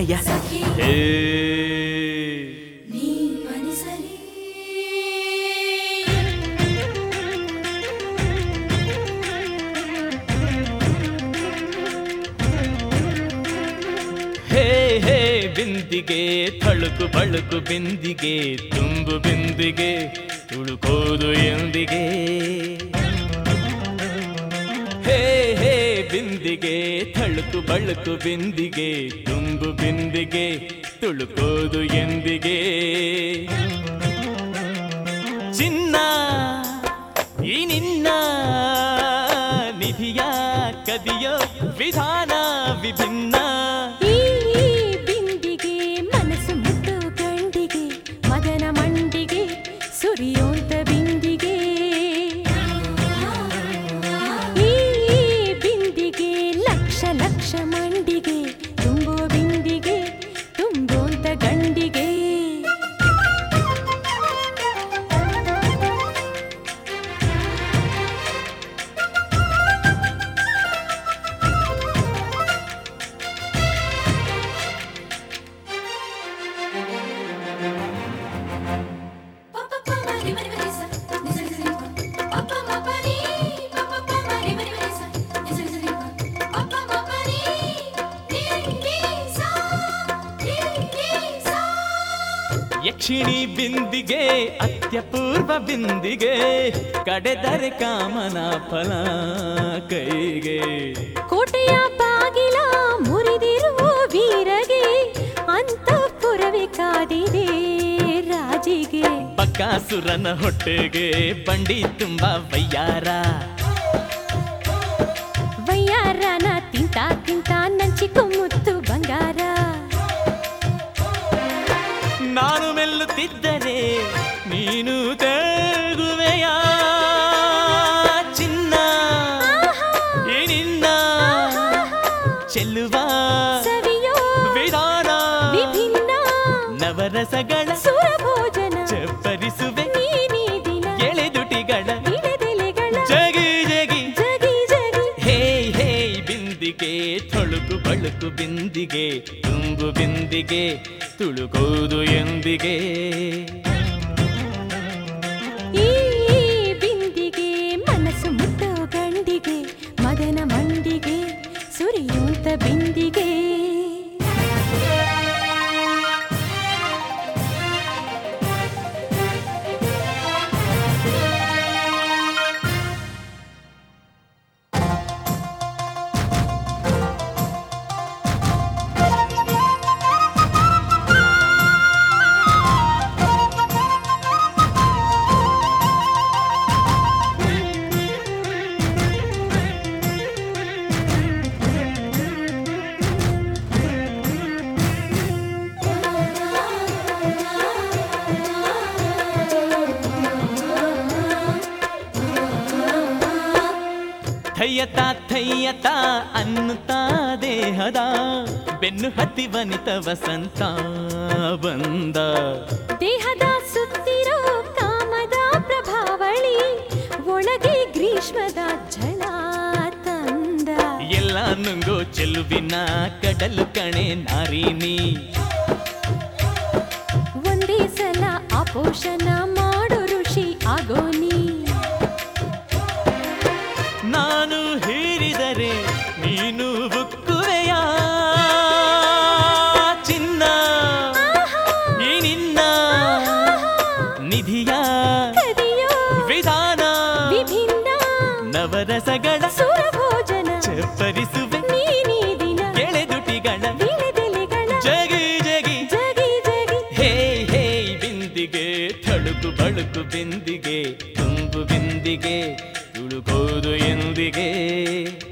ಸರಿಯ ಸಖಿ ಹೇ ನೀ ಮನಿಸಲಿ ಹೇ ಹೇ ಬಿಂದಿಗೆ ಥಳುಕು ಬಳುಕು ಬಿಂದಿಗೆ ತುಂಬು ಬಿಂದಿಗೆ ತುಳುಕೋದು ಎಂದಿಗೆ ಹೇ ಹೇ ಬಿಂದಿಗೆ ಥಳುಕು ಬಳುಕು ಬಿಂದಿಗೆ ತುಂಬು ಬಿಂದಿಗೆ ತುಳುಕೋದು ಎಂದಿಗೆ ಚಿನ್ನ ಈ ನಿನ್ನ ನಿಧಿಯ ಕದಿಯೋ ವಿಧಾನ ವಿಭಿನ್ನ ಈ ಬಿಂದಿಗೆ ಮನಸ್ಸು ಮುಟ್ಟು ಗಂಡಿಗೆ ಮದನ ಮಂಡಿಗೆ ಸುರಿಯೋಂತ ಬಿಂದಿಗೆ ಈ ಬಿಂದಿಗೆ ಲಕ್ಷ ಲಕ್ಷ ಮಂಡಿಗೆ ತುಂಬೋ ಬಿಂದಿಗೆ ತುಂಬೋಂತ ಗಂಡಿಗೆ ಪಪ್ಪ ಪಮ್ಮ ರಿ ಮರಿ ಮರಿ ಸ ನಿ ಸ ನಿ ಸ ನಿ ಪ ಪಪ್ಪ ಮಪ್ಪ ರಿ ಪಪ್ಪ ಪಮ್ಮ ರಿ ಮರಿ ಮರಿ ಸ ನಿ ಸ ನಿ ಸ ನಿ ಪ ಪಪ್ಪ ಮಪ್ಪ ರಿ ರಿ ರಿ ಸ ರಿ ರಿ ಸ ಯಕ್ಷಿಣಿ ಬಿಂದಿಗೆ ಅತ್ಯಪೂರ್ವ ಬಿಂದಿಗೆ ಕಡೆದರೆ ಕಾಮನ ಫಲ ಕೈಗೆ ಕೋಟೆಯ ಬಾಗಿಲ ಮುರಿದಿರುವ ವೀರಗೆ ಅಂತಃಪುರವೇ ಕಾದಿದೆ ರಾಜಿಗೆ ಬಕಾಸುರನ ಹೊಟ್ಟೆಗೆ ಬಂಡಿ ತುಂಬ ವಯ್ಯಾರ ವಯ್ಯಾರನ ತಿಂತ ತಿಂತ ನಂಚಿಕೊ ಮುತ್ತು ಬಂಗಾರ ನಾನು ಮೆಲ್ಲುತ್ತಿದ್ದರೆ ನೀನು ತೇಗುವೆಯ ಚಿನ್ನ ಈ ನಿನ್ನ ಚೆಲ್ಲುವ ಸವಿಯೋ ವಿಧಾನ ವಿಭಿನ್ನ ನವರಸಗಳ ಸುರಭೋಜನ ಚಪ್ಪರಿಸುವೆ ನೀನೀ ದಿನ ಎಳೆದುಟಿಗಳ ಬಿಡದೆಲೆಗಳ ಜಗಿ ಜಗಿ ಜಗಿ ಜಗಿ ಹೇ ಹೇ ಬಿಂದಿಗೆ ತೊಳುಕು ಬಳುಕು ಬಿಂದಿಗೆ ತುಂಬು ಬಿಂದಿಗೆ ತುಳುಕೋದು ಎಂದಿಗೆ ಈ ಬಿಂದಿಗೆ ಮನಸ್ಸು ಮುಟ್ಟೋ ಗಂಡಿಗೆ ಮದನ ಮಂಡಿಗೆ ಸುರಿಯುಂತ ಬಿಂದಿಗೆ ಥಯ್ಯತ ಥಯ್ಯತ ಅನ್ನುತ್ತಾ ದೇಹದ ಬೆನ್ನು ಹತ್ತಿ ವನಿತ ವಸಂತ ಬಂದ ದೇಹದ ಸುತ್ತಿರೋ ಕಾಮದ ಪ್ರಭಾವಳಿ ಒಳಗೆ ಗ್ರೀಷ್ಮದ ಝಳ ತಂದ ಎಲ್ಲ ನುಂಗೋ ಚೆಲುವಿನ ಕಡಲು ಕಣೆ ನಾರಿನಿ ಒಂದೇ ಸಲ ಅಪೋಷಣ ಮಾಡೋ ಋಷಿ ಆಗೋನಿ ನಾನು ಹೀರಿದರೆ ನೀನು ಬುಕ್ಕುವೆಯ ಚಿನ್ನ ಈ ನಿನ್ನ ನಿಧಿಯ ಕದಿಯೋ ವಿಧಾನ ವಿಭಿನ್ನ ನವರಸಗಳ ಸುರಭೋಜನ ಚಪ್ಪರಿಸುವೆ ನೀನೀ ದಿನ ಎಳೆದುಟಿಗಳ ವಿಳೆದೆಲೆಗಳ ಜಗಿ ಜಗಿ ಜಗಿ ಜಗಿ ಹೇ ಹೇ ಬಿಂದಿಗೆ ಥಳುಕು ಬಳುಕು ಬಿಂದಿಗೆ ತುಂಬು ಬಿಂದಿಗೆ ತುಳುಕೋದು ಎಂದಿಗೆ